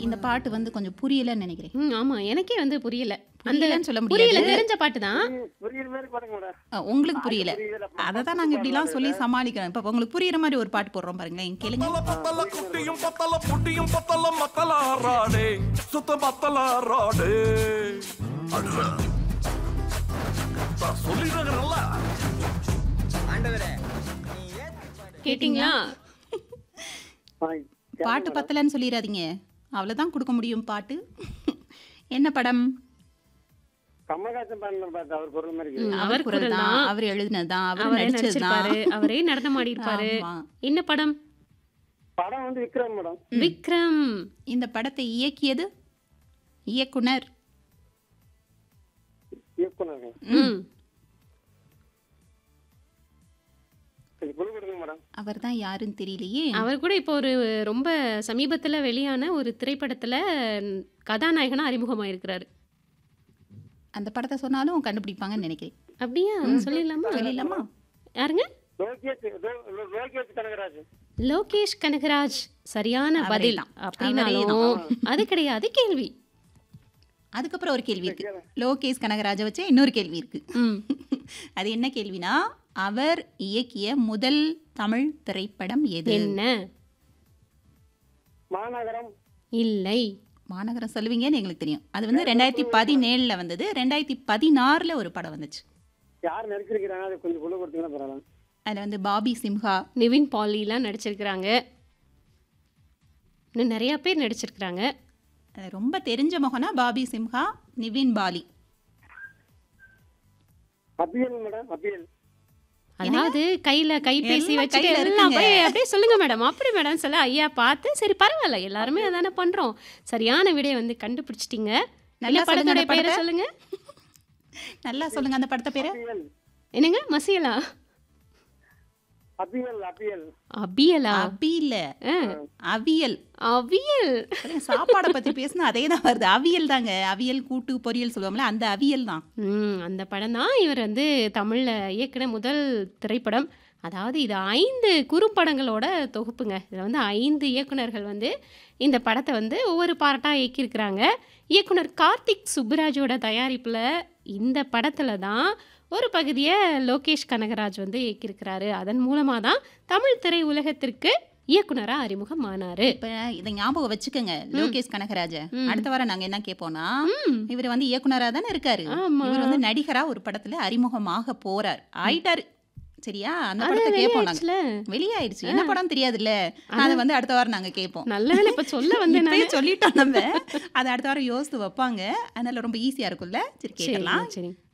இந்த பாட்டு வந்து கொஞ்சம் புரியலன்னு நினைக்கிறேன் ம் ஆமா எனக்கே வந்து புரியல அந்த புரியலன்னு சொல்ல புரியல முடியாது தெரிஞ்ச பாட்டு தான் புரியுற மாதிரி பாடுங்க மேடம் அஹ், உங்களுக்கு புரியல புரியல அதை தான் நாங்கள் இப்படிலாம் சொல்லி சமாளிக்கிறோம் இப்போ உங்களுக்கு புரியுற மாதிரி ஒரு பாட்டு போடுறோம் பாருங்களேன் கேளுங்க பத்தல குட்டியும் பத்தல புட்டியும் பத்தல மக்களாராடே சுத்த பத்தலாராடே சொல்லிடுறல கேட்டிங்களா பாட்டு பத்தலன்னு சொல்லிடாதீங்க அவ்வளோதான் கொடுக்க முடியும் பாட்டு என்ன படம் கமலஹாசன் பாடின பாட்டு அவர் குரல் மாதிரி இருக்கு ம், அவர் அவர் குரல் குரல் தான் தான் அவர் எழுதினது தான் அவர் அவரே நடிச்சது நடிச்சிருப்பாரு தான் அவரே நடனம் ஆடி இருப்பாரு ஆமா. என்ன படம் படம் வந்து விக்ரம் மேடம் விக்ரம் இந்த படத்தை இயக்கியது இயக்குனர் இயக்குனர் ம் கொஞ்சம் குழு கொடுங்க மேடம் அவர் தான் யாருன்னு தெரியலையே அவர் கூட இப்போ ஒரு ரொம்ப சமீபத்துல வெளியான ஒரு திரைப்படத்துல கதாநாயகனா அறிமுகமாயிருக்கிறாரு அந்த படத்தை சொன்னாலும் கண்டுபிடிப்பாங்கன்னு நினைக்கிறேன் அப்படியா சொல்லிடலாமா சொல்லிடலாமா யாருங்க லோகேஷ் லோ- லோகேஷ் கனகராஜ் லோகேஷ் கனகராஜ் சரியான அவரே பதில் தான். அப்படின்னாலும் அது கிடையாது கேள்வி அதுக்கப்புறம் ஒரு கேள்வி இருக்கு லோகேஷ் கனகராஜை வச்சு இன்னொரு கேள்வி இருக்கு ம் அது என்ன கேள்வினா அவர் இயக்கிய முதல் தமிழ் திரைப்படம் எது என்ன மாநகரம் இல்லை மாநகரம் சொல்லுவீங்கன்னு எங்களுக்கு தெரியும் அது வந்து ரெண்டாயிரத்தி பதினேழுல வந்தது ரெண்டாயிரத்தி பதினாறுல ஒரு படம் வந்துச்சு யார் நடிச்சிருக்கிறாங்க அது கொஞ்சம் குழு கொடுத்தீங்கன்னா பரவாயில்ல அதுல வந்து பாபி சிம்ஹா நிவின் பாலிலாம் நடிச்சிருக்கிறாங்க இன்னும் நிறைய பேர் நடிச்சிருக்கிறாங்க அது ரொம்ப தெரிஞ்ச முகம்னா பாபி சிம்ஹா நிவின் பாலி அபியல் மேடம் அபியல் அதாவது கையில கைபேசி எல்லாம் வச்சுட்டு கையில எல்லாம் இருக்குங்க. அப்படியே அப்படியே சொல்லுங்க மேடம் அப்படி மேடம் சொல்ல ஐயா பார்த்து சரி பரவாயில்ல எல்லாருமே அதானே பண்றோம் சரியான விடையை வந்து கண்டுபிடிச்சிட்டீங்க நல்லா நல்ல சொல்லுங்க படத்தோட அந்த பேரை படத்தை. சொல்லுங்க நல்லா சொல்லுங்க அந்த படத்தை பேரு அபியல் என்னங்க மசியலா அபியல் அபியல் அபியலா அபியில ஆ, அவியல் அவியல் அதான் சாப்பாடை பத்தி பேசினா அதே தான் வருது அவியல் தாங்க அவியல் கூட்டு பொரியல் சொல்லுவாங்கல்ல அந்த அவியல் தான் ம் அந்த படம் தான் இவர் வந்து தமிழில் இயக்கின முதல் திரைப்படம் அதாவது இது ஐந்து குறும்படங்களோட தொகுப்புங்க இதில் வந்து ஐந்து இயக்குனர்கள் வந்து இந்த படத்தை வந்து ஒவ்வொரு பார்ட்டாக இயக்கியிருக்கிறாங்க இயக்குனர் கார்த்திக் சுப்புராஜோட தயாரிப்பில் இந்த படத்தில் தான் ஒரு பகுதியை லோகேஷ் கனகராஜ் வந்து இயக்கியிருக்கிறாரு அதன் மூலமாக தான் தமிழ் திரை உலகத்திற்கு இயக்குனராக அறிமுகமானார் இப்ப இதை ஞாபகம் வச்சுக்கோங்க லோகேஷ் கனகராஜ ம். அடுத்த வாரம் நாங்க என்ன கேட்போம்னா இவர் வந்து இயக்குனரா தானே இருக்காரு ஆமா. இவர் வந்து நடிகரா ஒரு படத்துல அறிமுகமாக போறார் ஆயிட்டாரு சரியா அந்த அது படத்தை கேட்போம் நாங்க வெளியாயிடுச்சுல. வெளியாயிடுச்சு என்ன படம் தெரியாதுல்ல அதை வந்து அடுத்த வாரம் நாங்க கேட்போம் நல்ல வேலை இப்போ சொல்ல வந்து இப்பயே சொல்லிட்டோம் நம்ம அதை அடுத்த வாரம் யோசித்து வைப்பாங்க அதனால ரொம்ப ஈஸியா இருக்கும்ல சரி கேட்கலாம் சரி சரி